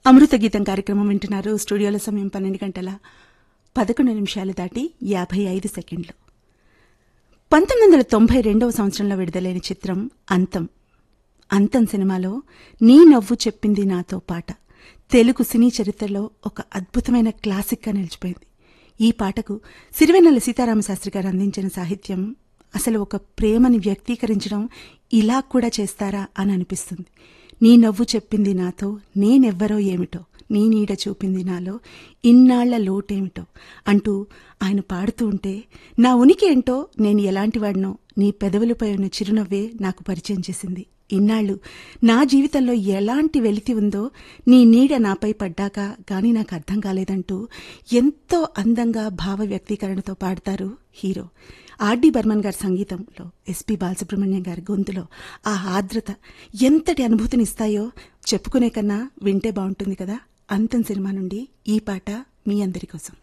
అమృత గీతం కార్యక్రమం వింటున్నారు స్టూడియోల సమయం పన్నెండు గంటల పదకొండు నిమిషాలు దాటి యాభై ఐదు సెకండ్లు పంతొమ్మిది వందల తొంభై రెండవ సంవత్సరంలో విడుదలైన చిత్రం అంతం అంతం సినిమాలో నీ నవ్వు చెప్పింది నాతో పాట తెలుగు సినీ చరిత్రలో ఒక అద్భుతమైన క్లాసిక్గా నిలిచిపోయింది ఈ పాటకు సిరివెన్నెల సీతారామశాస్త్రి గారు అందించిన సాహిత్యం అసలు ఒక ప్రేమని వ్యక్తీకరించడం ఇలా కూడా చేస్తారా అని అనిపిస్తుంది నీ నవ్వు చెప్పింది నాతో నేనెవ్వరో ఏమిటో నీ నీడ చూపింది నాలో ఇన్నాళ్ల లోటేమిటో అంటూ ఆయన పాడుతూ ఉంటే నా ఉనికి ఏంటో నేను ఎలాంటివాడినో నీ పెదవులపై ఉన్న చిరునవ్వే నాకు పరిచయం చేసింది ఇన్నాళ్ళు నా జీవితంలో ఎలాంటి వెలితి ఉందో నీ నీడ నాపై పడ్డాక గాని నాకు అర్థం కాలేదంటూ ఎంతో అందంగా భావ వ్యక్తీకరణతో పాడతారు హీరో ఆర్డి బర్మన్ గారి సంగీతంలో ఎస్పి బాలసుబ్రహ్మణ్యం గారి గొంతులో ఆ ఆర్ద్రత ఎంతటి అనుభూతినిస్తాయో చెప్పుకునే కన్నా వింటే బాగుంటుంది కదా అంతం సినిమా నుండి ఈ పాట మీ అందరి కోసం